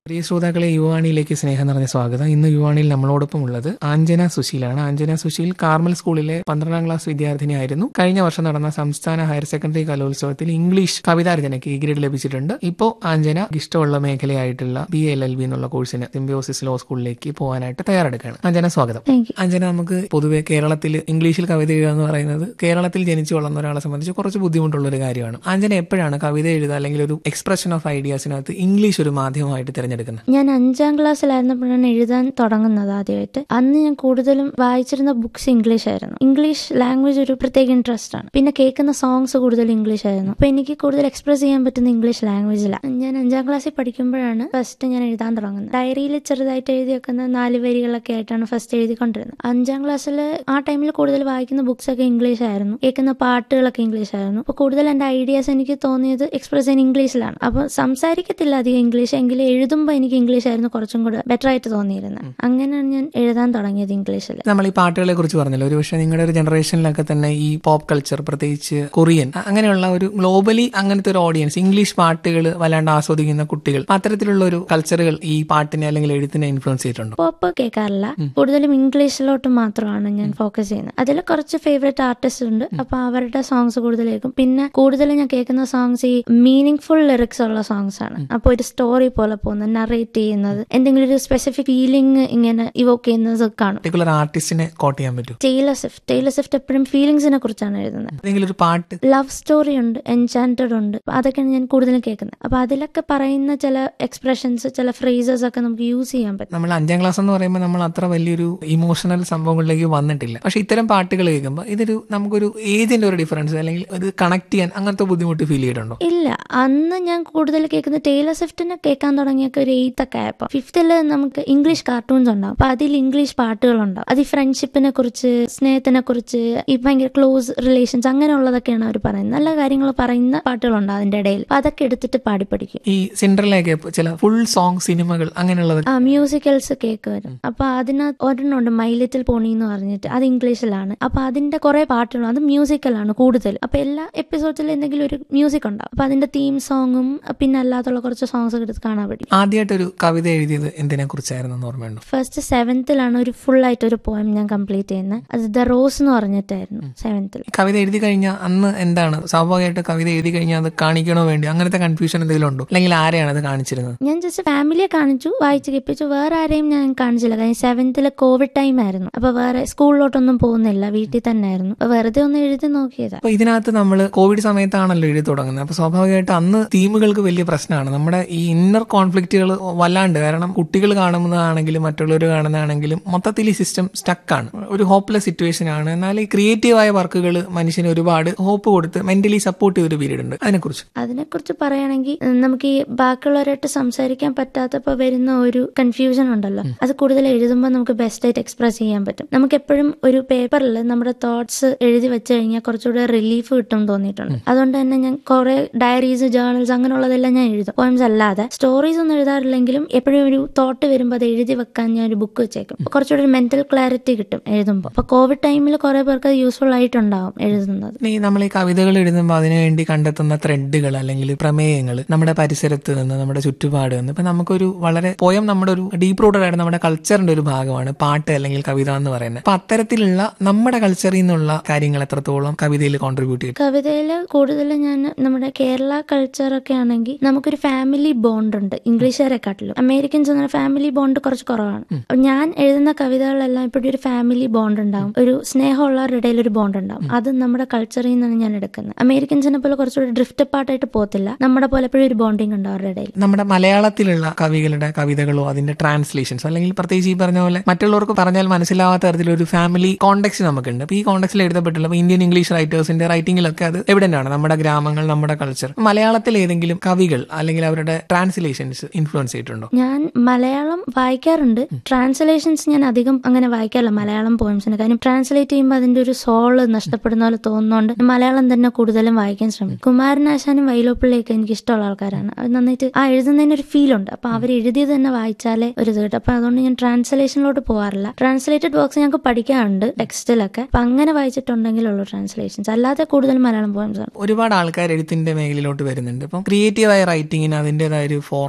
പ്രിയ ശ്രോതാക്കളെ യുവാണിയിലേക്ക് സ്നേഹം നിറഞ്ഞ സ്വാഗതം ഇന്ന് യുവാണിയിൽ നമ്മളോടൊപ്പം ഉള്ളത് ആഞ്ജന സുശീലാണ് ആഞ്ജന സുശീൽ കാർമൽ സ്കൂളിലെ പന്ത്രണ്ടാം ക്ലാസ് വിദ്യാർത്ഥിനിയായിരുന്നു കഴിഞ്ഞ വർഷം നടന്ന സംസ്ഥാന ഹയർ സെക്കൻഡറി കലോത്സവത്തിൽ ഇംഗ്ലീഷ് കവിതാരചനയ്ക്ക് ഈ ഗ്രേഡ് ലഭിച്ചിട്ടുണ്ട് ഇപ്പോൾ ആഞ്ജന ഇഷ്ടമുള്ള മേഖലയായിട്ടുള്ള ബി എൽ എൽ ബി എന്നുള്ള കോഴ്സിന് സിംബിയോസിസ് ലോ സ്കൂളിലേക്ക് പോകാനായിട്ട് തയ്യാറെടുക്കുകയാണ് ആഞ്ജന സ്വാഗതം താങ്ക് യു അഞ്ജന നമുക്ക് പൊതുവെ കേരളത്തിൽ ഇംഗ്ലീഷിൽ കവിത എഴുതുക എന്ന് പറയുന്നത് കേരളത്തിൽ ജനിച്ചു വളർന്ന ഒരാളെ സംബന്ധിച്ച് കുറച്ച് ബുദ്ധിമുട്ടുള്ള ഒരു കാര്യമാണ് അഞ്ജന എപ്പോഴാണ് കവിത എഴുതുക അല്ലെങ്കിൽ ഒരു എക്സ്പ്രഷൻ ഓഫ് ഐഡിയാസിനകത്ത് ഇംഗ്ലീഷ് ഒരു മാധ്യമമായിട്ട് തിരഞ്ഞെടുക്കുന്നത് ഞാൻ അഞ്ചാം ക്ലാസ്സിലായിരുന്നപ്പോഴാണ് എഴുതാൻ തുടങ്ങുന്നത് ആദ്യമായിട്ട് അന്ന് ഞാൻ കൂടുതലും വായിച്ചിരുന്ന ബുക്സ് ഇംഗ്ലീഷ് ആയിരുന്നു ഇംഗ്ലീഷ് ലാംഗ്വേജ് ഒരു പ്രത്യേക ഇൻട്രസ്റ്റ് ആണ് പിന്നെ കേൾക്കുന്ന സോങ്സ് കൂടുതൽ ഇംഗ്ലീഷ് ആയിരുന്നു അപ്പൊ എനിക്ക് കൂടുതൽ എക്സ്പ്രസ് ചെയ്യാൻ പറ്റുന്ന ഇംഗ്ലീഷ് ലാംഗ്വേജിലാണ് ഞാൻ അഞ്ചാം ക്ലാസ്സിൽ പഠിക്കുമ്പോഴാണ് ഫസ്റ്റ് ഞാൻ എഴുതാൻ തുടങ്ങുന്നത് ഡയറിയിൽ ചെറുതായിട്ട് എഴുതി വെക്കുന്ന നാല് വരികളൊക്കെ ആയിട്ടാണ് ഫസ്റ്റ് എഴുതിക്കൊണ്ടിരുന്നത് അഞ്ചാം ക്ലാസ്സിൽ ആ ടൈമിൽ കൂടുതൽ വായിക്കുന്ന ബുക്സ് ഒക്കെ ഇംഗ്ലീഷ് ആയിരുന്നു കേൾക്കുന്ന പാട്ടുകളൊക്കെ ഇംഗ്ലീഷ് ആയിരുന്നു അപ്പൊ കൂടുതൽ എന്റെ ഐഡിയാസ് എനിക്ക് തോന്നിയത് എക്സ്പ്രസ് ചെയ്യാൻ ഇംഗ്ലീഷിലാണ് അപ്പൊ സംസാരിക്കത്തില്ല അധികം ഇംഗ്ലീഷ് എങ്കിലും എഴുതുമ്പോൾ എനിക്ക് ഇംഗ്ലീഷ് ആയിരുന്നു കുറച്ചും കൂടെ ബെറ്റർ ആയിട്ട് തോന്നിയിരുന്നത് അങ്ങനെയാണ് ഞാൻ എഴുതാൻ തുടങ്ങിയത് ഇംഗ്ലീഷിൽ നമ്മൾ ഈ പാട്ടുകളെ കുറിച്ച് പറഞ്ഞല്ലോ ഒരു പക്ഷേ നിങ്ങളുടെ ഒരു ജനറേഷനിലൊക്കെ തന്നെ ഈ പോപ്പ് കൾച്ചർ പ്രത്യേകിച്ച് കൊറിയൻ അ- അങ്ങനെയുള്ള ഒരു ഗ്ലോബലി അങ്ങനത്തെ ഒരു ഓഡിയൻസ് ഇംഗ്ലീഷ് പാട്ടുകൾ വല്ലാണ്ട് ആസ്വദിക്കുന്ന കുട്ടികൾ അപ്പൊ അത്തരത്തിലുള്ള ഒരു കൾച്ചറുകൾ ഈ പാട്ടിനെ അല്ലെങ്കിൽ എഴുത്തിനെ ഇൻഫ്ലുവൻസ് ചെയ്തിട്ടുണ്ടോ പോപ്പ് കേൾക്കാറില്ല കൂടുതലും ഇംഗ്ലീഷിലോട്ട് മാത്രമാണ് ഞാൻ ഫോക്കസ് ചെയ്യുന്നത് അതിൽ കുറച്ച് ഫേവറേറ്റ് ആർട്ടിസ്റ്റ് ഉണ്ട് അപ്പൊ അവരുടെ സോങ്സ് കൂടുതൽ കേൾക്കും പിന്നെ കൂടുതൽ ഞാൻ കേൾക്കുന്ന സോങ്സ് ഈ മീനിങ് ഫുൾ ലിറിക്സ് ഉള്ള സോങ്സ് ആണ് അപ്പൊ ഒരു സ്റ്റോറി പോലെ പോകുന്നത് നറേറ്റ് ചെയ്യുന്നത് എന്തെങ്കിലും ഒരു സ്പെസിഫിക് ഫീലിംഗ് ഇങ്ങനെ ഇവോക്ക് ചെയ്യുന്നത് കാണും പർട്ടിക്കുലർ ആർട്ടിസ്റ്റിനെ കോട്ട് ചെയ്യാൻ പറ്റും ടൈലർ സ്വിഫ്റ്റ് ടൈലർ സ്വിഫ്റ്റ് എപ്പോഴും ഫീലിങ്സിനെ കുറിച്ചാണ് എഴുതുന്നത് ഏതെങ്കിലും ഒരു പാട്ട് ലവ് സ്റ്റോറി ഉണ്ട് എൻചാൻറ്റഡ് ഉണ്ട് അപ്പൊ അതൊക്കെയാണ് ഞാൻ കൂടുതലും കേൾക്കുന്നത് അപ്പൊ അതിലൊക്കെ പറയുന്ന ചില എക്സ്പ്രഷൻസ് ചില ഫ്രേസസ് ഒക്കെ നമുക്ക് യൂസ് ചെയ്യാൻ പറ്റും നമ്മൾ അഞ്ചാം ക്ലാസ് എന്ന് പറയുമ്പോൾ നമ്മൾ അത്ര വലിയൊരു ഇമോഷണൽ സംഭവങ്ങളിലേക്ക് വന്നിട്ടില്ല പക്ഷെ ഇത്തരം പാട്ടുകൾ കേൾക്കുമ്പോൾ ഇതൊരു നമുക്കൊരു ഏജിന്റെ ഒരു ഡിഫറൻസ് അല്ലെങ്കിൽ ഇത് കണക്ട് ചെയ്യാൻ അങ്ങനത്തെ ബുദ്ധിമുട്ട് ഫീൽ ചെയ്തിട്ടുണ്ടോ ഇല്ല അന്ന് ഞാൻ കൂടുതൽ കേൾക്കുന്ന ടൈലർ സ്വിഫ്റ്റിനെ കേൾക്കാൻ തുടങ്ങിയൊക്കെ ഒരു എയ്ത്ത് ഒക്കെ ആയപ്പോൾ ഫിഫ്തിൽ നമുക്ക് ഇംഗ്ലീഷ് കാർട്ടൂൺസ് ഉണ്ടാവും അപ്പൊ അതിൽ ഇംഗ്ലീഷ് പാട്ടുകളുണ്ടാവും അത് ഈ ഫ്രണ്ട്ഷിപ്പിനെ കുറിച്ച് സ്നേഹത്തിനെ കുറിച്ച് ഈ ഭയങ്കര ക്ലോസ് റിലേഷൻസ് അങ്ങനെയുള്ളതൊക്കെയാണ് അവർ പറയുന്നത് നല്ല കാര്യങ്ങൾ പറയുന്ന പാട്ടുകളുണ്ട് അതിന്റെ ഇടയിൽ അപ്പൊ അതൊക്കെ എടുത്തിട്ട് പാടി പഠിക്കും ഈ സിൻഡ്രലൊക്കെ ചില ഫുൾ സോങ് സിനിമകൾ അങ്ങനെയുള്ളത് ആ മ്യൂസിക്കൽസ് കേക്ക് വരും അപ്പൊ അതിനകത്ത് ഒരെണ്ണമുണ്ട് മൈ ലിറ്റിൽ പോണി എന്ന് പറഞ്ഞിട്ട് അത് ഇംഗ്ലീഷിലാണ് അപ്പൊ അതിന്റെ കുറെ പാട്ടുകളും അത് മ്യൂസിക്കലാണ് കൂടുതൽ അപ്പൊ എല്ലാ എപ്പിസോഡ്സിലും എന്തെങ്കിലും ഒരു മ്യൂസിക് ഉണ്ടാവും അപ്പൊ അതിന്റെ തീം സോങ്ങും പിന്നെ അല്ലാത്തുള്ള കുറച്ച് സോങ്സ് ഒക്കെ എടുത്ത് കാണാൻ പറ്റും ആദ്യമായിട്ടൊരു കവിത എഴുതിയത് എന്തിനെ കുറിച്ചായിരുന്നു എന്ന് ഓർമ്മയുണ്ടോ ഫസ്റ്റ് സെവൻത്തിലാണ് ഒരു ഫുൾ ആയിട്ട് ഒരു പോയം ഞാൻ കംപ്ലീറ്റ് ചെയ്യുന്നത് അത് ദ റോസ് എന്ന് പറഞ്ഞിട്ടായിരുന്നു സെവൻത്തിൽ കവിത എഴുതി കഴിഞ്ഞാൽ അന്ന് എന്താണ് സ്വാഭാവികമായിട്ട് കവിത എഴുതി കഴിഞ്ഞാൽ അത് കാണിക്കണോ വേണ്ടി അങ്ങനത്തെ കൺഫ്യൂഷൻ എന്തെങ്കിലും ഉണ്ടോ അല്ലെങ്കിൽ ആരെയാണ് അത് കാണിച്ചിരുന്നത് ഞാൻ ജസ്റ്റ് ഫാമിലിയെ കാണിച്ചു വായിച്ച് കേൾപ്പിച്ചു വേറെ ആരെയും ഞാൻ കാണിച്ചില്ല കാരണം സെവൻത്തിലെ കോവിഡ് ടൈം ആയിരുന്നു അപ്പൊ വേറെ സ്കൂളിലോട്ടൊന്നും പോകുന്നില്ല വീട്ടിൽ തന്നെ ആയിരുന്നു അപ്പൊ വെറുതെ ഒന്ന് എഴുതി നോക്കിയതാ അപ്പൊ ഇതിനകത്ത് നമ്മൾ കോവിഡ് സമയത്താണല്ലോ എഴുതി തുടങ്ങുന്നത് അപ്പൊ സ്വാഭാവികമായിട്ട് അന്ന് തീമുകൾക്ക് വലിയ പ്രശ്നമാണ് നമ്മുടെ ഈ ഇന്നർ കോൺഫ്ലിക്റ്റുകൾ വല്ലാണ്ട് കാരണം കുട്ടികൾ കാണുന്നതാണെങ്കിലും മറ്റുള്ളവർ കാണുന്നതാണെങ്കിലും മൊത്തത്തിൽ ഈ സിസ്റ്റം സ്റ്റക്കാണ് ഒരു ഹോപ്പ്ലെസ് സിറ്റുവേഷൻ ആണ് എന്നാൽ ഈ ക്രിയേറ്റീവായ വർക്കുകൾ മനുഷ്യന് ഒരുപാട് ഹോപ്പ് കൊടുത്ത് മെന്റലി സപ്പോർട്ട് ചെയ്തൊരു പീരീഡ് ഉണ്ട് അതിനെക്കുറിച്ച് അതിനെക്കുറിച്ച് പറയുകയാണെങ്കിൽ ഉം, നമുക്ക് ഈ ബാക്കിയുള്ളവരായിട്ട് സംസാരിക്കാൻ പറ്റാത്തപ്പോൾ വരുന്ന ഒരു കൺഫ്യൂഷൻ ഉണ്ടല്ലോ അത് കൂടുതൽ എഴുതുമ്പോൾ നമുക്ക് ബെസ്റ്റ് ആയിട്ട് എക്സ്പ്രസ് ചെയ്യാൻ പറ്റും നമുക്ക് എപ്പോഴും ഒരു പേപ്പറിൽ നമ്മുടെ തോട്ട്സ് എഴുതി വെച്ച് കഴിഞ്ഞാൽ കുറച്ചുകൂടെ റിലീഫ് കിട്ടും തോന്നിയിട്ടുണ്ട് അതുകൊണ്ട് തന്നെ ഞാൻ കുറെ ഡയറീസ് ജേർണൽസ് അങ്ങനെയുള്ളതെല്ലാം ഞാൻ എഴുതും പോയിംസ് അല്ലാതെ സ്റ്റോറീസ് ഒന്നും എഴുതാറില്ലെങ്കിലും എപ്പോഴും ഒരു തോട്ട് വരുമ്പോൾ അത് എഴുതി വെക്കാൻ ഞാൻ ഒരു ബുക്ക് വെച്ചേക്കും അപ്പൊ കുറച്ചുകൂടെ ഒരു മെന്റൽ ക്ലാരിറ്റി കിട്ടും എഴുതുമ്പോൾ അപ്പൊ കോവിഡ് ടൈമിൽ കുറെ പേർക്ക് അത് യൂസ്ഫുൾ ആയിട്ടുണ്ടാവും എഴുതുന്നത് ഈ നമ്മൾ ഈ കവിതകൾ എഴുതുമ്പോൾ അതിനുവേണ്ടി കണ്ടെത്തുന്ന ത്രെഡുകൾ അല്ലെങ്കിൽ പ്രമേയങ്ങൾ നമ്മുടെ പരിസരത്ത് നിന്ന് നമ്മുടെ ചുറ്റുപാട് നിന്ന് ഇപ്പൊ നമുക്കൊരു വളരെ പോയം നമ്മുടെ ഒരു ഡീപ്പ് റൂട്ടഡ് ആയിട്ട് നമ്മുടെ കൾച്ചറിന്റെ ഒരു ഭാഗമാണ് പാട്ട് അല്ലെങ്കിൽ കവിത എന്ന് പറയുന്നത് അപ്പൊ അത്തരത്തിലുള്ള നമ്മുടെ കൾച്ചറിൽ നിന്നുള്ള കാര്യങ്ങൾ എത്രത്തോളം കവിതയിൽ കോൺട്രിബ്യൂട്ട് ചെയ്യും കവിതയിൽ കൂടുതൽ ഞാൻ നമ്മുടെ കേരള കൾച്ചർ ഒക്കെ ആണെങ്കിൽ നമുക്കൊരു ഫാമിലി ബോണ്ട് ഉണ്ട് ഇംഗ്ലീഷുകാരെക്കാട്ടിലും അമേരിക്കൻസ് എന്ന ഫാമിലി ബോണ്ട് കുറച്ച് കുറവാണ് അപ്പൊ ഞാൻ എഴുതുന്ന കവിതകളെല്ലാം ഇപ്പോഴും ഒരു ഫാമിലി ബോണ്ട് ഉണ്ടാവും ഒരു സ്നേഹമുള്ളവരുടെ ഇടയിൽ ഒരു ബോണ്ട് ഉണ്ടാവും അത് നമ്മുടെ കൾച്ചറിൽ നിന്നാണ് ഞാൻ എടുക്കുന്നത് അമേരിക്കൻസിനെ പോലെ കുറച്ചുകൂടി ഡ്രിഫ്റ്റ് പാട്ടായിട്ട് പോകത്തില്ല നമ്മുടെ പോലെ എപ്പോഴും ഒരു ബോണ്ടിങ് ഉണ്ട് അവരുടെ ഇടയിൽ നമ്മുടെ മലയാളത്തിലുള്ള കവികളുടെ കവിതകളോ അതിന്റെ ട്രാൻസ്ലേഷൻസ് അല്ലെങ്കിൽ പ്രത്യേകിച്ച് ഈ പറഞ്ഞ പോലെ മറ്റുള്ളവർക്ക് പറഞ്ഞാൽ മനസ്സിലാവാത്ത തരത്തിലൊരു ഫാമിലി കോണ്ടെക്സ്റ്റ് നമുക്കുണ്ട് അപ്പൊ ഈ കോണ്ടെക്സ്റ്റിൽ എഴുതപ്പെട്ടുള്ള ഇപ്പൊ ഇന്ത്യൻ ഇംഗ്ലീഷ് റൈറ്റേഴ്സിന്റെ റൈറ്റിംഗിലൊക്കെ അത് എവിഡന്റ് ആണ് നമ്മുടെ ഗ്രാമങ്ങൾ നമ്മുടെ കൾച്ചർ മലയാളത്തിൽ ഏതെങ്കിലും കവികൾ അല്ലെങ്കിൽ അവരുടെ ട്രാൻസ്ലേഷൻസ് ഇൻഫ്ലുവൻസ് ചെയ്തിട്ടുണ്ടോ ഞാൻ മലയാളം വായിക്കാറുണ്ട് ട്രാൻസ്ലേഷൻസ് ഞാൻ അധികം അങ്ങനെ വായിക്കാറില്ല മലയാളം പോയിംസിന് കാര്യം ട്രാൻസ്ലേറ്റ് ചെയ്യുമ്പോൾ അതിന്റെ ഒരു സോള് നഷ്ടപ്പെടുന്ന പോലെ തോന്നുന്നതുകൊണ്ട് ഞാൻ മലയാളം തന്നെ കൂടുതലും വായിക്കാൻ ശ്രമിക്കും കുമാരനാശാനും വൈലോപ്പിള്ളിയൊക്കെ എനിക്ക് ഇഷ്ടമുള്ള ആൾക്കാരാണ് അത് നന്നായിട്ട് ആ എഴുതുന്നതിന് ഒരു ഫീൽ ഉണ്ട് അപ്പൊ അവർ എഴുതിയത് തന്നെ വായിച്ചാലേ ഒരു ഇത് കിട്ടും അപ്പൊ അതുകൊണ്ട് ഞാൻ ട്രാൻസ്ലേഷനിലോട്ട് പോകാറില്ല ട്രാൻസ്ലേറ്റഡ് വർക്ക്സ് ഞങ്ങൾക്ക് പഠിക്കാറുണ്ട് ടെക്സ്റ്റിലൊക്കെ അപ്പൊ അങ്ങനെ വായിച്ചിട്ടുണ്ടെങ്കിലുള്ളൂ ട്രാൻസ്ലേഷൻസ് അല്ലാതെ കൂടുതൽ മലയാളം പോയിംസ് ആണ് ഒരുപാട് ആൾക്കാർ എഴുത്തിന്റെ മേഖലയിലോട്ട് വരുന്നുണ്ട് അപ്പം ക്രിയേറ്റീവായ റൈറ്റിങ്ങിന് അതിൻ്റെതായ ഒരു ഫോർമാറ്റ്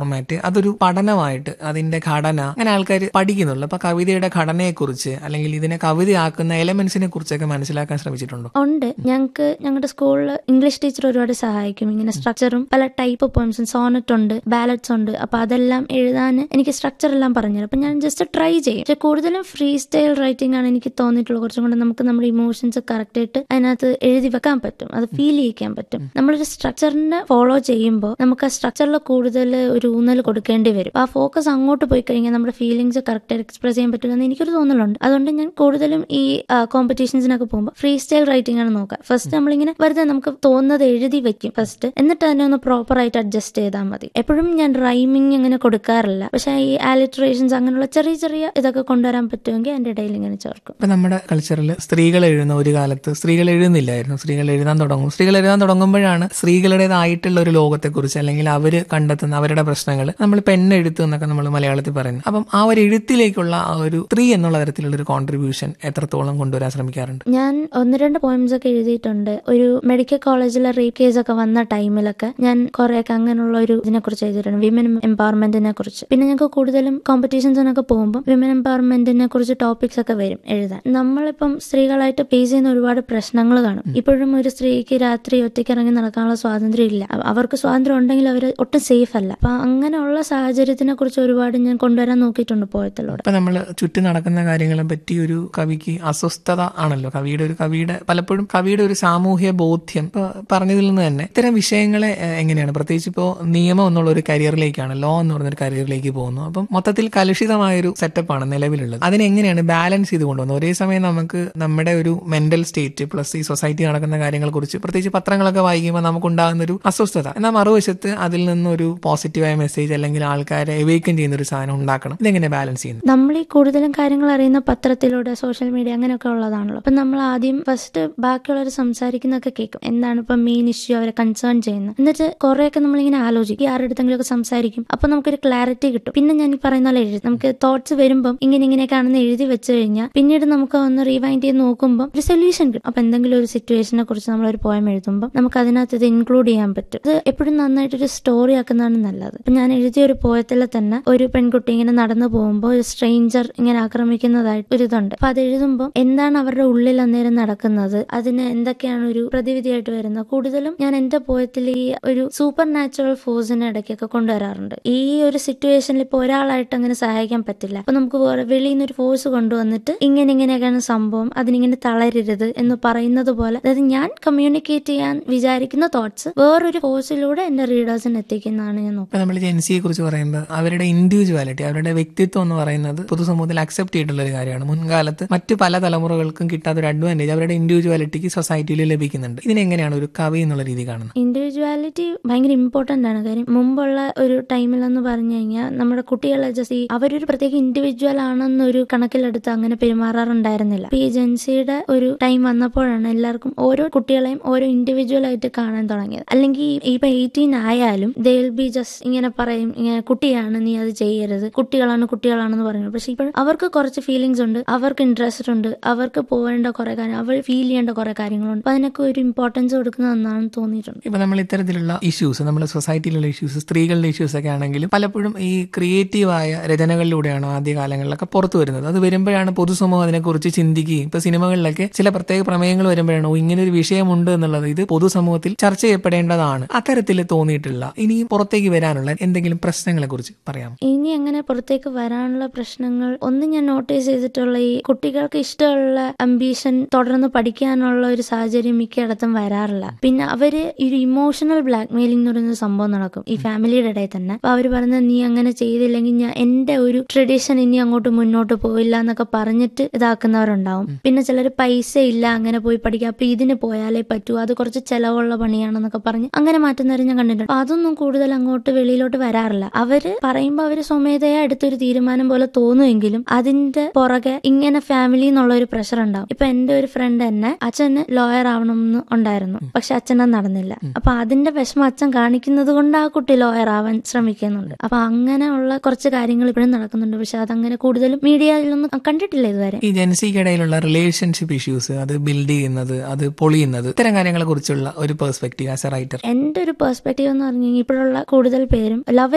അതൊരു പഠനമായിട്ട് അതിന്റെ ഘടന അങ്ങനെ ആൾക്കാർ പഠിക്കുന്നുള്ളൂ അപ്പൊ കവിതയുടെ ഘടനയെക്കുറിച്ച് അല്ലെങ്കിൽ ഇതിനെ കവിതയാക്കുന്ന എലമെന്റ്സിനെ കുറിച്ചൊക്കെ മനസ്സിലാക്കാൻ ശ്രമിച്ചിട്ടുണ്ടോ ഉണ്ട് ഞങ്ങൾക്ക് ഞങ്ങളുടെ സ്കൂളിൽ ഇംഗ്ലീഷ് ടീച്ചർ ഒരുപാട് സഹായിക്കും ഇങ്ങനെ സ്ട്രക്ചറും പല ടൈപ്പ് പോയിംസും സോണറ്റ് ഉണ്ട് ബാലറ്റ്സ് ഉണ്ട് അപ്പൊ അതെല്ലാം എഴുതാൻ എനിക്ക് സ്ട്രക്ചർ എല്ലാം പറഞ്ഞുതരും അപ്പൊ ഞാൻ ജസ്റ്റ് ട്രൈ ചെയ്യും പക്ഷെ കൂടുതലും ഫ്രീ സ്റ്റൈൽ റൈറ്റിംഗ് ആണ് എനിക്ക് തോന്നിയിട്ടുള്ളത് കുറച്ചും കൂടെ നമുക്ക് നമ്മുടെ ഇമോഷൻസ് കറക്റ്റ് ആയിട്ട് അതിനകത്ത് എഴുതി വെക്കാൻ പറ്റും അത് ഫീൽ ചെയ്യിക്കാൻ പറ്റും നമ്മളൊരു സ്ട്രക്ചറിനെ ഫോളോ ചെയ്യുമ്പോൾ നമുക്ക് ആ സ്ട്രക്ചറിൽ കൂടുതൽ ഒരു ഊന്നൽ കൊടുക്കേണ്ടി വരും ആ ഫോക്കസ് അങ്ങോട്ട് പോയി കഴിഞ്ഞാൽ നമ്മുടെ ഫീലിംഗ്സ് കറക്റ്റ് ആയിട്ട് എക്സ്പ്രസ് ചെയ്യാൻ പറ്റില്ലെന്ന് എനിക്കൊരു തോന്നലുണ്ട് അതുകൊണ്ട് ഞാൻ കൂടുതലും ഈ കോമ്പറ്റീഷൻസിനൊക്കെ പോകുമ്പോൾ ഫ്രീ സ്റ്റൈൽ റൈറ്റിംഗ് ആണ് നോക്കുക ഫസ്റ്റ് നമ്മളിങ്ങനെ വെറുതെ നമുക്ക് തോന്നുന്നത് എഴുതി വെക്കും ഫസ്റ്റ് എന്നിട്ട് അതിനെ ഒന്ന് പ്രോപ്പർ ആയിട്ട് അഡ്ജസ്റ്റ് ചെയ്താൽ മതി എപ്പോഴും ഞാൻ റൈമിങ് അങ്ങനെ കൊടുക്കാറില്ല പക്ഷെ ഈ ആലിട്രേഷൻസ് അങ്ങനെയുള്ള ചെറിയ ചെറിയ ഇതൊക്കെ കൊണ്ടുവരാൻ പറ്റുമെങ്കിൽ എൻ്റെ ഇടയിൽ ഇങ്ങനെ ചേർക്കും ഇപ്പൊ നമ്മുടെ കൾച്ചറിൽ സ്ത്രീകൾ എഴുതുന്ന ഒരു കാലത്ത് സ്ത്രീകൾ എഴുതുന്നില്ലായിരുന്നു സ്ത്രീകൾ എഴുതാൻ തുടങ്ങും സ്ത്രീകൾ എഴുതാൻ തുടങ്ങുമ്പോഴാണ് സ്ത്രീകളുടേതായിട്ടുള്ള ഒരു ലോകത്തെക്കുറിച്ച് അല്ലെങ്കിൽ അവര് കണ്ടെത്തുന്ന അവരുടെ പ്രശ്നങ്ങൾ നമ്മൾ പെണ്ണെഴുത്ത് എന്നൊക്കെ നമ്മൾ മലയാളത്തിൽ പറയുന്നു അപ്പം ആ ഒരു എഴുത്തിലേക്കുള്ള ആ ഒരു സ്ത്രീ എന്നുള്ള തരത്തിലുള്ള ഒരു കോൺട്രിബ്യൂഷൻ എത്രത്തോളം കൊണ്ടുവരാൻ ശ്രമിക്കാറുണ്ട് ഞാൻ ഒന്ന് രണ്ട് പോയിന്റ്സ് ഒക്കെ എഴുതിയിട്ടുണ്ട് ഒരു മെഡിക്കൽ കോളേജിലെ റേപ്പ് കേസ് ഒക്കെ വന്ന ടൈമിലൊക്കെ ഞാൻ കുറെയൊക്കെ അങ്ങനെയുള്ള ഒരു ഇതിനെ കുറിച്ച് എഴുതിയിട്ടുണ്ട് വിമൻ എംപവർമെന്റിനെ കുറിച്ച് പിന്നെ ഞങ്ങൾക്ക് കൂടുതലും കോമ്പറ്റീഷൻസിനൊക്കെ പോകുമ്പോൾ വിമൻ എംപവർമെന്റിനെ കുറിച്ച് ടോപ്പിക്സ് ഒക്കെ വരും എഴുതാൻ നമ്മളിപ്പം സ്ത്രീകളായിട്ട് ഫേസ് ചെയ്യുന്ന ഒരുപാട് പ്രശ്നങ്ങൾ കാണും ഇപ്പോഴും ഒരു സ്ത്രീക്ക് രാത്രി ഒറ്റയ്ക്ക് ഇറങ്ങി നടക്കാനുള്ള സ്വാതന്ത്ര്യം ഇല്ല അവ- അവർക്ക് സ്വാതന്ത്ര്യം ഉണ്ടെങ്കിൽ അവർ ഒട്ടും സേഫ് അല്ല അപ്പൊ അങ്ങനെയുള്ള സാഹചര്യത്തിനെ കുറിച്ച് ഒരുപാട് ഞാൻ കൊണ്ടുവരാൻ നോക്കിയിട്ടുണ്ട് പോയത്തിലൂടെ ഇപ്പൊ നമ്മൾ ചുറ്റും നടക്കുന്ന കാര്യങ്ങളെ പറ്റി ഒരു കവിക്ക് അസ്വസ്ഥത ആണല്ലോ കവിയുടെ ഒരു കവിയുടെ പലപ്പോഴും കവിയുടെ ഒരു സാമൂഹ്യ ബോധ്യം ഇപ്പൊ പറഞ്ഞതിൽ നിന്ന് തന്നെ ഇത്തരം വിഷയങ്ങളെ ഏഹ്, എങ്ങനെയാണ് പ്രത്യേകിച്ച് ഇപ്പോൾ നിയമം എന്നുള്ള ഒരു കരിയറിലേക്കാണ് ലോ എന്ന് പറഞ്ഞൊരു കരിയറിലേക്ക് പോകുന്നു അപ്പം മൊത്തത്തിൽ കലുഷിതമായൊരു സെറ്റപ്പാണ് നിലവിലുള്ളത് അതിനെ എങ്ങനെയാണ് ബാലൻസ് ചെയ്ത് കൊണ്ടുവന്നത് ഒരേ സമയം നമുക്ക് നമ്മുടെ ഒരു മെന്റൽ സ്റ്റേറ്റ് പ്ലസ് ഈ സൊസൈറ്റി നടക്കുന്ന കാര്യങ്ങളെ കുറിച്ച് പ്രത്യേകിച്ച് പത്രങ്ങളൊക്കെ വായിക്കുമ്പോൾ നമുക്കുണ്ടാകുന്ന ഒരു അസ്വസ്ഥത എന്നാൽ മറുവശത്ത് അതിൽ നിന്നൊരു പോസിറ്റീവായ മെസ്സേജ് അല്ലെങ്കിൽ ആൾക്കാരെ എവേക്കൻ ചെയ്യുന്ന ഒരു സാധനം ഉണ്ടാക്കണം ഇതെങ്ങനെ ബാലൻസ് ചെയ്യുന്നു നമ്മൾ ഈ കൂടുതലും കാര്യങ്ങൾ അറിയുന്ന പത്രത്തിലൂടെ സോഷ്യൽ മീഡിയ അങ്ങനെയൊക്കെ ഉള്ളതാണല്ലോ അപ്പൊ നമ്മൾ ആദ്യം ഫസ്റ്റ് ബാക്കിയുള്ളവർ സംസാരിക്കുന്നൊക്കെ കേൾക്കും എന്താണ് ഇപ്പൊ മെയിൻ ഇഷ്യൂ അവരെ കൺസേൺ ചെയ്യുന്നത് എന്നിട്ട് കുറെയൊക്കെ നമ്മളിങ്ങനെ ആലോചിക്കും ഈ ആരുടെ അടുത്തെങ്കിലും ഒക്കെ സംസാരിക്കും അപ്പൊ നമുക്കൊരു ക്ലാരിറ്റി കിട്ടും പിന്നെ ഞാൻ ഈ പറയുന്ന പോലെ എഴുതി നമുക്ക് തോട്ട്സ് വരുമ്പം ഇങ്ങനെ ഇങ്ങനെയൊക്കെയാണെന്ന് എഴുതി വെച്ച് കഴിഞ്ഞാൽ പിന്നീട് നമുക്ക് ഒന്ന് റീവൈൻഡ് ചെയ്ത് നോക്കുമ്പോൾ ഒരു സൊല്യൂഷൻ കിട്ടും അപ്പൊ എന്തെങ്കിലും ഒരു സിറ്റുവേഷനെ കുറിച്ച് നമ്മൾ ഒരു പോയം എഴുതുമ്പോൾ നമുക്ക് അതിനകത്ത് ഇത് ഇൻക്ലൂഡ് ചെയ്യാൻ പറ്റും ഇത് എപ്പോഴും നന്നായിട്ടൊരു സ്റ്റോറി ആക്കുന്നതാണ് നല്ലത് ഇപ്പൊ ഞാൻ എഴുതിയ ഒരു പോയത്തിൽ തന്നെ ഒരു പെൺകുട്ടി ഇങ്ങനെ നടന്നു പോകുമ്പോൾ ഒരു സ്ട്രേഞ്ചർ ഇങ്ങനെ ആക്രമിക്കുന്നതായിട്ട് ഒരു ഇതുണ്ട് അപ്പൊ അത് എഴുതുമ്പോൾ എന്താണ് അവരുടെ ഉള്ളിൽ അന്നേരം നടക്കുന്നത് അതിന് എന്തൊക്കെയാണ് ഒരു പ്രതിവിധിയായിട്ട് വരുന്നത് കൂടുതലും ഞാൻ എന്റെ പോയത്തിൽ ഈ ഒരു സൂപ്പർ നാച്ചുറൽ ഫോഴ്സിനെ ഇടയ്ക്കൊക്കെ കൊണ്ടുവരാറുണ്ട് ഈ ഒരു സിറ്റുവേഷനിൽ ഇപ്പൊ ഒരാളായിട്ട് അങ്ങനെ സഹായിക്കാൻ പറ്റില്ല അപ്പൊ നമുക്ക് വേറെ വെളിയിൽ നിന്ന് ഒരു ഫോഴ്സ് കൊണ്ടുവന്നിട്ട് ഇങ്ങനെ ഇങ്ങനെയൊക്കെയാണ് സംഭവം അതിനിങ്ങനെ തളരരുത് എന്ന് പറയുന്നത് പോലെ അതായത് ഞാൻ കമ്മ്യൂണിക്കേറ്റ് ചെയ്യാൻ വിചാരിക്കുന്ന തോട്ട്സ് വേറൊരു ഫോഴ്സിലൂടെ എന്റെ റീഡേഴ്സിന് എത്തിക്കുന്നതാണ് ഞാൻ നോക്കുന്നത് ഇപ്പൊ നമ്മൾ ജെൻസിയെ കുറിച്ച് പറയുമ്പോൾ അവരുടെ ഇൻഡിവിജ്വാലിറ്റി അവരുടെ വ്യക്തിത്വം എന്ന് പറയുന്നത് പൊതുസമൂഹത്തിൽ അക്സെപ്റ്റ് ചെയ്തിട്ടുള്ള ഒരു കാര്യമാണ് മുൻകാലത്ത് മറ്റു പല തലമുറകൾക്കും കിട്ടാത്ത ഒരു അഡ്വാൻറ്റേജ് അവരുടെ ഇൻഡിവിജ്വാലിറ്റിക്ക് സൊസൈറ്റിയിൽ ലഭിക്കുന്നുണ്ട് ഇതിനെങ്ങനെയാണ് ഒരു കവി എന്നുള്ള രീതി കാണുന്നത് ഇൻഡിവിജ്വാലിറ്റി ഭയങ്കര ഇമ്പോർട്ടന്റ് ആണ് കാര്യം മുമ്പുള്ള ഒരു ടൈമിലെന്ന് പറഞ്ഞു കഴിഞ്ഞാൽ നമ്മുടെ കുട്ടികളെ ജസ്റ്റ് ഈ അവരൊരു പ്രത്യേക ഇൻഡിവിജ്വൽ ആണെന്നൊരു കണക്കിലെടുത്ത് അങ്ങനെ പെരുമാറാറുണ്ടായിരുന്നില്ല ഇപ്പൊ ഈ ജെൻസിയുടെ ഒരു ടൈം വന്നപ്പോഴാണ് എല്ലാവർക്കും ഓരോ കുട്ടികളെയും ഓരോ ഇൻഡിവിജ്വൽ ആയിട്ട് കാണാൻ തുടങ്ങിയത് അല്ലെങ്കിൽ ഈ- ഇപ്പൊ എയ്റ്റീൻ ആയാലും ദേ വിൽ ബി ജസ്റ്റ് ഇങ്ങനെ പറയും ഇങ്ങനെ കുട്ടിയാണ് നീ അത് ചെയ്യരുത് കുട്ടികളാണ് കുട്ടികളാണെന്ന് പറയുന്നത് പക്ഷെ ഇപ്പോൾ അവർക്ക് കുറച്ച് ഫീലിങ്സ് ഉണ്ട് അവർക്ക് ഇൻട്രസ്റ്റ് ഉണ്ട് അവർക്ക് പോകേണ്ട കുറെ കാര്യം അവർ ഫീൽ ചെയ്യേണ്ട കുറെ കാര്യങ്ങളുണ്ട് അപ്പൊ അതിനൊക്കെ ഒരു ഇമ്പോർട്ടൻസ് കൊടുക്കുന്നതെന്നാണ് തോന്നിയിട്ടുണ്ട് ഇപ്പൊ നമ്മൾ ഇത്തരത്തിലുള്ള ഇഷ്യൂസ് നമ്മുടെ സൊസൈറ്റിയിലുള്ള ഇഷ്യൂസ് സ്ത്രീകളുടെ ഇഷ്യൂസ് ഒക്കെ ആണെങ്കിലും പലപ്പോഴും ഈ ക്രിയേറ്റീവായ രചനകളിലൂടെയാണ് ആദ്യ കാലങ്ങളിലൊക്കെ പുറത്തു വരുന്നത് അത് വരുമ്പോഴാണ് പൊതുസമൂഹം അതിനെക്കുറിച്ച് ചിന്തിക്കുകയും ഇപ്പൊ സിനിമകളിലൊക്കെ ചില പ്രത്യേക പ്രമേയങ്ങൾ വരുമ്പോഴാണ് ഓ ഇങ്ങനെ ഒരു വിഷയമുണ്ട് എന്നുള്ളത് ഇത് പൊതുസമൂഹത്തിൽ ചർച്ച ചെയ്യപ്പെടേണ്ടതാണ് അത്തരത്തിൽ തോന്നിയിട്ടില്ല ഇനിയും പുറത്തേക്ക് വരാനുള്ള എന്തെങ്കിലും പ്രശ്നങ്ങളെ കുറിച്ച് പറയാം ഇനി അങ്ങനെ പുറത്തേക്ക് വരാനുള്ള പ്രശ്നങ്ങൾ ഒന്ന് ഞാൻ നോട്ടീസ് ചെയ്തിട്ടുള്ള ഈ കുട്ടികൾക്ക് ഇഷ്ടമുള്ള അംബീഷൻ തുടർന്ന് പഠിക്കാനുള്ള ഒരു സാഹചര്യം മിക്കയിടത്തും വരാറില്ല പിന്നെ അവര് ഈ ഒരു ഇമോഷണൽ ബ്ലാക്ക് മെയിലിംഗ് എന്ന് പറയുന്ന ഒരു സംഭവം നടക്കും ഈ ഫാമിലിയുടെ ഇടയിൽ തന്നെ അപ്പൊ അവര് പറയുന്നത് നീ അങ്ങനെ ചെയ്തില്ലെങ്കിൽ ഞാൻ എന്റെ ഒരു ട്രഡീഷൻ ഇനി അങ്ങോട്ട് മുന്നോട്ട് പോയില്ല എന്നൊക്കെ പറഞ്ഞിട്ട് ഇതാക്കുന്നവരുണ്ടാവും പിന്നെ ചിലർ പൈസ ഇല്ല അങ്ങനെ പോയി പഠിക്കുക അപ്പൊ ഇതിന് പോയാലേ പറ്റൂ അത് കുറച്ച് ചെലവുള്ള പണിയാണെന്നൊക്കെ പറഞ്ഞ് അങ്ങനെ മാറ്റുന്നവരെ ഞാൻ കണ്ടിട്ടുണ്ട് അപ്പൊ അതൊന്നും കൂടുതൽ അങ്ങോട്ട് വെളിയിലോട്ട് വരാറില്ല അവര് പറയുമ്പോൾ അവര് സ്വമേധയാ എടുത്തൊരു തീരുമാനം പോലെ തോന്നുമെങ്കിലും അതിന്റെ പുറകെ ഇങ്ങനെ ഫാമിലി എന്നുള്ള ഒരു പ്രഷർ ഉണ്ടാവും ഇപ്പൊ എന്റെ ഒരു ഫ്രണ്ട് തന്നെ അച്ഛന് ലോയർ ആവണമെന്ന് ഉണ്ടായിരുന്നു പക്ഷെ അച്ഛനത് നടന്നില്ല അപ്പൊ അതിന്റെ വിഷമം അച്ഛൻ കാണിക്കുന്നത് കൊണ്ട് ആ കുട്ടി ലോയർ ആവാൻ ശ്രമിക്കുന്നുണ്ട് അപ്പൊ അങ്ങനെയുള്ള കുറച്ച് കാര്യങ്ങൾ ഇപ്പോഴും നടക്കുന്നുണ്ട് പക്ഷെ അതങ്ങനെ കൂടുതലും മീഡിയയിലൊന്നും കണ്ടിട്ടില്ല ഇതുവരെ ഈ ജനസിക്കിടയിലുള്ള റിലേഷൻഷിപ്പ് ഇഷ്യൂസ് അത് ബിൽഡ് ചെയ്യുന്നത് അത് പൊളിയുന്നത് ഇത്തരം കാര്യങ്ങളെ കുറിച്ചുള്ള ഒരു പെർസ്പെക്റ്റീവ് ആസ് എ റൈറ്റർ എന്റെ ഒരു പെർസ്പെക്റ്റീവ് എന്ന് പറഞ്ഞു കഴിഞ്ഞാൽ ഇപ്പോഴുള്ള കൂടുതൽ പേരും ലവ്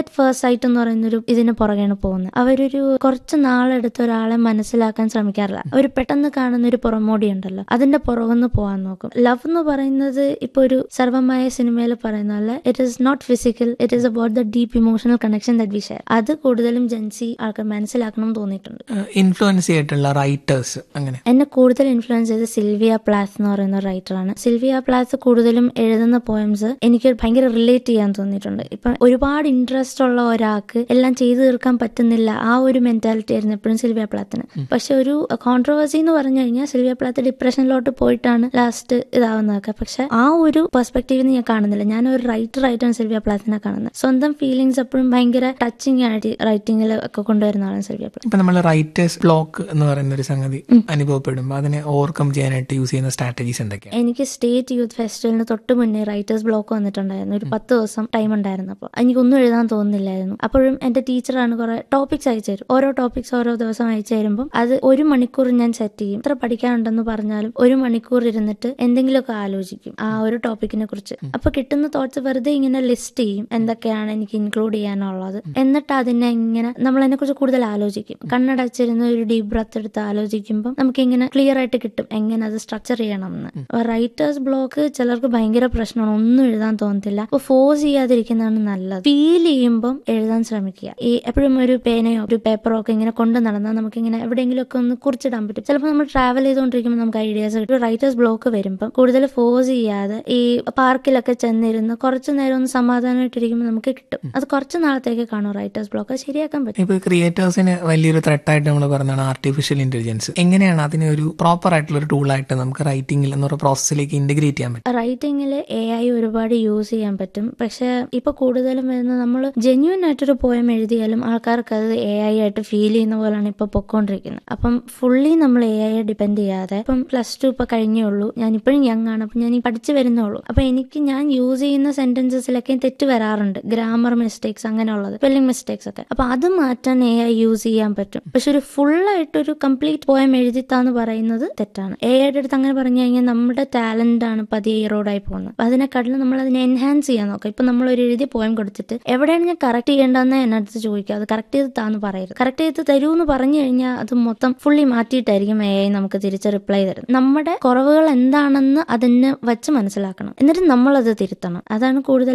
അറ്റ് ഫസ്റ്റ് സൈറ്റ് എന്ന് പറയുന്ന ഒരു ഇതിന് പുറകെയാണ് പോകുന്നത് അവരൊരു കുറച്ച് നാളെടുത്ത് ഒരാളെ മനസ്സിലാക്കാൻ ശ്രമിക്കാറില്ല അവർ പെട്ടെന്ന് കാണുന്ന ഒരു പുറമോടി ഉണ്ടല്ലോ അതിന്റെ പുറകൊന്ന് പോകാൻ നോക്കും ലവ് എന്ന് പറയുന്നത് ഇപ്പൊ ഒരു സർവമായ സിനിമയിൽ പറയുന്ന പോലെ it is not physical it is about the deep emotional connection that we share അത് കൂടുതലും ജൻസി ആൾക്കാർ മനസ്സിലാക്കണം എന്ന് തോന്നിയിട്ടുണ്ട് ഇൻഫ്ലുവൻസ് ചെയ്തിട്ടുള്ള റൈറ്റേഴ്സ് അങ്ങനെ എന്നെ കൂടുതൽ ഇൻഫ്ലുവൻസ് ചെയ്ത് സിൽവിയ പ്ലാസ് എന്ന് പറയുന്ന റൈറ്ററാണ് സിൽവിയ പ്ലാസ് കൂടുതലും എഴുതുന്ന പോയംസ് എനിക്ക് ഭയങ്കര റിലേറ്റ് ചെയ്യാൻ തോന്നിയിട്ടുണ്ട് ഇപ്പൊ ഒരുപാട് ഇൻട്രസ്റ്റ് ഉള്ള ഒരാൾക്ക് എല്ലാം ചെയ്തു തീർക്കാൻ പറ്റുന്നില്ല ആ ഒരു മെന്റാലിറ്റി ആയിരുന്നു എപ്പോഴും സിൽവിയ പ്ലാത്തിന് പക്ഷെ ഒരു കോൺട്രവേഴ്സി എന്ന് പറഞ്ഞു കഴിഞ്ഞാൽ സിൽവിയ പ്ലാത്ത് ഡിപ്രഷനിലോട്ട് പോയിട്ടാണ് ലാസ്റ്റ് ഇതാവുന്നതൊക്കെ പക്ഷെ ആ ഒരു പെർസ്പെക്റ്റീവിൽ ഞാൻ കാണുന്നില്ല ഞാൻ ഒരു റൈറ്റർ ആയിട്ടാണ് സിൽവിയ പ്ലാത്തിനെ കാണുന്നത് സ്വന്തം ഫീലിങ്സ് എപ്പോഴും ഭയങ്കര ടച്ചിങ് ആയിട്ട് റൈറ്റിംഗിൽ ഒക്കെ കൊണ്ടുവരുന്ന ആളാണ് സിൽവിയ പ്ലാത്ത് ഇപ്പൊ നമ്മൾ റൈറ്റേഴ്സ് ബ്ലോക്ക് എന്ന് പറയുന്ന ഒരു സംഗതി അനുഭവപ്പെടുമ്പോൾ അതിനെ ഓവർകം ചെയ്യാനായിട്ട് യൂസ് ചെയ്യുന്ന സ്ട്രാറ്റജീസ് എന്തൊക്കെയാണ് എനിക്ക് സ്റ്റേറ്റ് യൂത്ത് ഫെസ്റ്റിവലിന് തൊട്ട് മുന്നേ റൈറ്റേഴ്സ് ബ്ലോക്ക് വന്നിട്ടുണ്ടായിരുന്നു ഒരു പത്ത് ദിവസം ടൈം ഉണ്ടായിരുന്നു അപ്പോൾ എനിക്കൊന്നും എഴുതാൻ തോന്നുന്നില്ലായിരുന്നു അപ്പോഴും എന്റെ ടീച്ചറാണ് കുറെ ടോപ്പിക്സ് അയച്ചു തരും ഓരോ ടോപ്പിക്സ് ഓരോ ദിവസം അയച്ചു തരുമ്പോൾ അത് ഒരു മണിക്കൂർ ഞാൻ സെറ്റ് ചെയ്യും എത്ര പഠിക്കാനുണ്ടെന്ന് പറഞ്ഞാലും ഒരു മണിക്കൂർ ഇരുന്നിട്ട് എന്തെങ്കിലുമൊക്കെ ആലോചിക്കും ആ ഒരു ടോപ്പിക്കിനെ കുറിച്ച് അപ്പൊ കിട്ടുന്ന തോട്ട്സ് വെറുതെ ഇങ്ങനെ ലിസ്റ്റ് ചെയ്യും എന്തൊക്കെയാണ് എനിക്ക് ഇൻക്ലൂഡ് ചെയ്യാനുള്ളത് എന്നിട്ട് അതിനെ ഇങ്ങനെ നമ്മൾ അതിനെ കുറിച്ച് കൂടുതൽ ആലോചിക്കും കണ്ണടച്ചിരുന്ന് ഒരു ഡീപ് ബ്രത്ത് എടുത്ത് ആലോചിക്കുമ്പോൾ നമുക്ക് ഇങ്ങനെ ക്ലിയർ ആയിട്ട് കിട്ടും എങ്ങനെ അത് സ്ട്രക്ചർ ചെയ്യണം എന്ന് റൈറ്റേഴ്സ് ബ്ലോക്ക് ചിലർക്ക് ഭയങ്കര പ്രശ്നമാണ് ഒന്നും എഴുതാൻ തോന്നത്തില്ല അപ്പൊ ഫോഴ്സ് ചെയ്യാതിരിക്കുന്നതാണ് നല്ലത് ഫീൽ ചെയ്യുമ്പം എഴുതാൻ ശ്രമിക്കുക ഈ എപ്പോഴും ഒരു പേനയോ ഒരു പേപ്പറോ ഒക്കെ ഇങ്ങനെ കൊണ്ടു നടന്നാൽ നമുക്ക് ഇങ്ങനെ എവിടെയെങ്കിലും ഒക്കെ ഒന്ന് കുറിച്ചിടാൻ പറ്റും ചിലപ്പോൾ നമ്മൾ ട്രാവൽ ചെയ്തുകൊണ്ടിരിക്കുമ്പോൾ നമുക്ക് ഐഡിയാസ് കിട്ടും റൈറ്റേഴ്സ് ബ്ലോക്ക് വരുമ്പം കൂടുതൽ ഫോഴ്സ് ചെയ്യാതെ ഈ പാർക്കിലൊക്കെ ചെന്നിരുന്ന് കുറച്ചു നേരം ഒന്ന് സമാധാനമായിട്ടിരിക്കുമ്പോൾ നമുക്ക് കിട്ടും അത് കുറച്ച് നാളത്തേക്ക് കാണും റൈറ്റേഴ്സ് ബ്ലോക്ക് അത് ശരിയാക്കാൻ പറ്റും ഇപ്പൊ ക്രിയേറ്റേഴ്സിന് വലിയൊരു ത്രെട്ടായിട്ട് നമ്മൾ പറഞ്ഞതാണ് ആർട്ടിഫിഷ്യൽ ഇന്റലിജൻസ് എങ്ങനെയാണ് അതിനെ ഒരു പ്രോപ്പർ ആയിട്ടുള്ള ഒരു ടൂളായിട്ട് നമുക്ക് റൈറ്റിംഗിൽ എന്ന് പറയുന്ന പ്രോസസ്സിലേക്ക് ഇന്റഗ്രേറ്റ് ചെയ്യാൻ പറ്റും റൈറ്റിംഗിൽ എ ഐ ഒരുപാട് യൂസ് ചെയ്യാൻ പറ്റും പക്ഷെ ഇപ്പൊ കൂടുതലും വരുന്ന നമ്മൾ ജെന്യൂൻ ആയിട്ടൊരു പോയം എഴുതിയാലും ആൾക്കാർക്ക് അത് എ ഐ ആയിട്ട് ഫീൽ ചെയ്യുന്ന പോലെയാണ് ഇപ്പൊ പൊക്കോണ്ടിരിക്കുന്നത് അപ്പം ഫുള്ളി നമ്മൾ എ ഐയെ ഡിപ്പെൻഡ് ചെയ്യാതെ ഇപ്പം പ്ലസ് ടു ഇപ്പൊ കഴിഞ്ഞേ ഉള്ളൂ ഞാൻ ഇപ്പോഴും യങ് ആണ് അപ്പൊ ഞാൻ ഈ പഠിച്ചു വരുന്നേ ഉള്ളൂ അപ്പൊ എനിക്ക് ഞാൻ യൂസ് ചെയ്യുന്ന സെന്റൻസസിലൊക്കെ തെറ്റ് വരാറുണ്ട് ഗ്രാമർ മിസ്റ്റേക്സ് അങ്ങനെയുള്ളത് സ്പെല്ലിംഗ് മിസ്റ്റേക്സ് ഒക്കെ അപ്പൊ അത് മാറ്റാൻ എ ഐ യൂസ് ചെയ്യാൻ പറ്റും പക്ഷെ ഒരു ഫുൾ ആയിട്ട് ഒരു കംപ്ലീറ്റ് പോയം എഴുതിത്താന്ന് പറയുന്നത് തെറ്റാണ് എ ഐയുടെ അടുത്ത് അങ്ങനെ പറഞ്ഞു കഴിഞ്ഞാൽ നമ്മുടെ ടാലന്റ് ആണ് പതിയെ ഇറോഡായി പോകുന്നത് അപ്പൊ അതിനെക്കാട്ടിലും നമ്മൾ അതിനെ എൻഹാൻസ് ചെയ്യാൻ നോക്കാം ഇപ്പൊ നമ്മൾ ഒരു എഴുതിയ പോയം കൊടുത്തിട്ട് എവിടെയാണ് ഞാൻ കറക്റ്റ് ചെയ്യേണ്ടതെന്ന് എന്നെ അടുത്ത് ചോദിക്കുക അത് കറക്റ്റ് ചെയ്ത് താന്ന് പറയരുത് കറക്റ്റ് ചെയ്ത് തരൂ എന്ന് പറഞ്ഞു കഴിഞ്ഞാൽ അത് മൊത്തം ഫുള്ളി മാറ്റിയിട്ടായിരിക്കും എ ഐ നമുക്ക് തിരിച്ച് റിപ്ലൈ തരുന്നത് നമ്മുടെ കുറവുകൾ എന്താണെന്ന് അതിനെ വെച്ച് മനസ്സിലാക്കണം എന്നിട്ട് നമ്മളത് തിരുത്തണം അതാണ് കൂടുതൽ